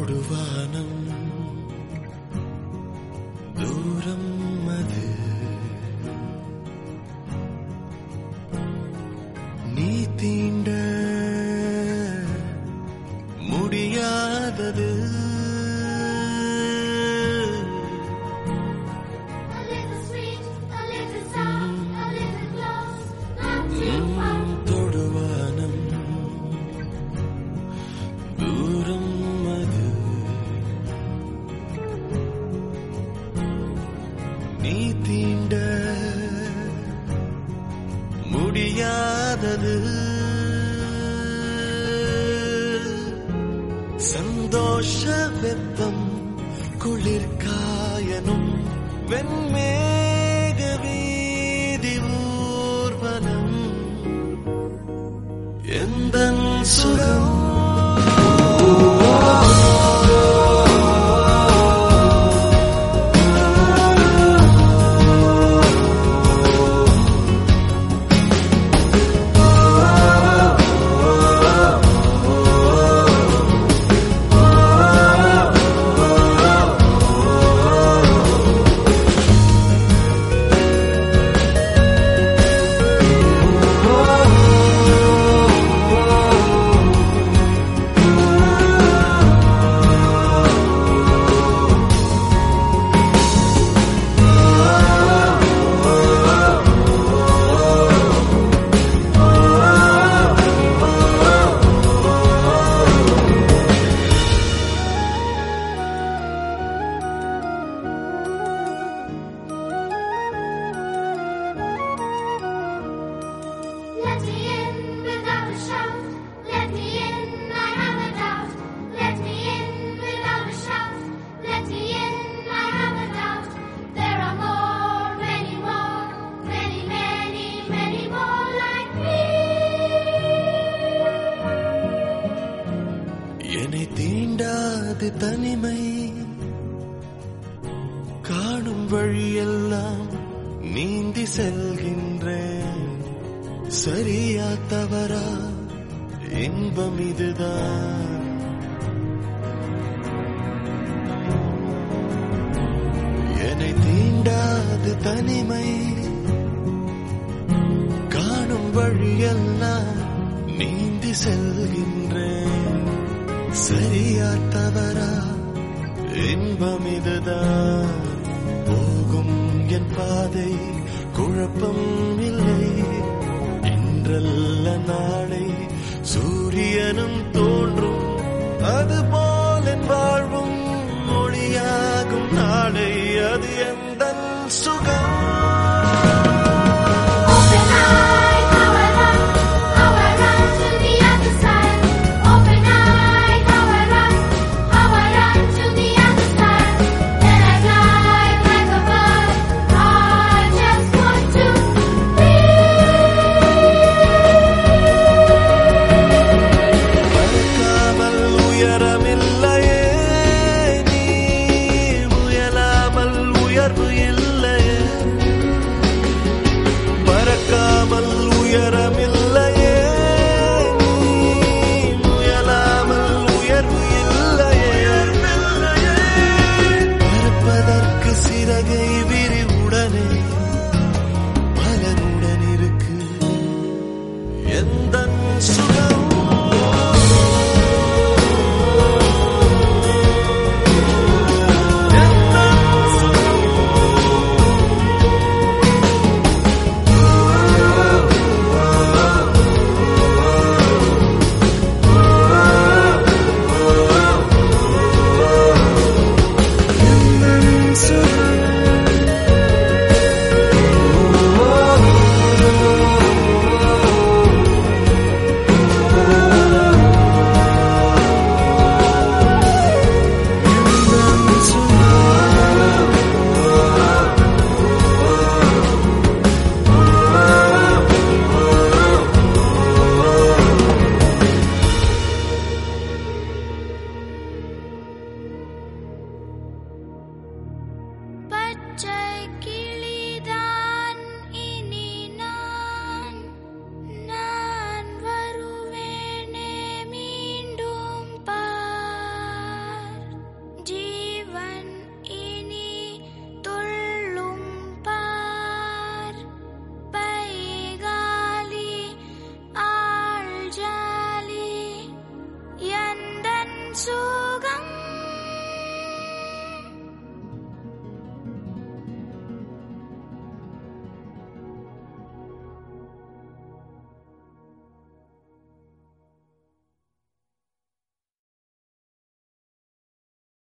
தொடுவானம் தூரம் அது நீ தீண்ட முடியாதது A little sweet, a little sour, a little close, not too far. தொடுவானம் தூரம் அது நீ தீண்ட முடியாதது சந்தோஷ வெப்பம் குளிர்காயனும் வெண்மேக வீதி ஊர்வலம் எந்த சுகம் Let me in without a shout. Let me in, I have a doubt. Let me in without a shout. Let me in, I have a doubt. There are more, many more, many, many, many more like me. என்னை தீண்டாது தனிமை காணும் வழியெல்லாம் நீந்தி செல்கின்றேன் சரியா தவறா இன்பம் இதுதான் என்னை தீண்டாது தனிமை காணும் வழியெல்லாம் நீந்தி செல்கின்றேன் சரியா தவறா இன்பம் இதுதான் போகும் என் பாதை குழப்பம் இல்லை இன்றல்ல நாளை சூரியனும் தோன்றும் அதுபோல் என் வாழ்வும் மொழியாகும் நாளை அது எந்த சுகம் Open eye, how I run, how I run to the other side. Open eye, how I run, how I run to the other side. Then I fly like a bird. I just want to be. பறக்காமல் உயரமில்லையே நீ முயலாமல் உயர்வு இல்லையே பறக்காமல் உயரமில்லையே நீ முயலாமல் உயர்வு இல்லையே பறப்பதற்கு சிறகை விரிவுடனே பலனுடன் இருக்கு எந்த சுகம்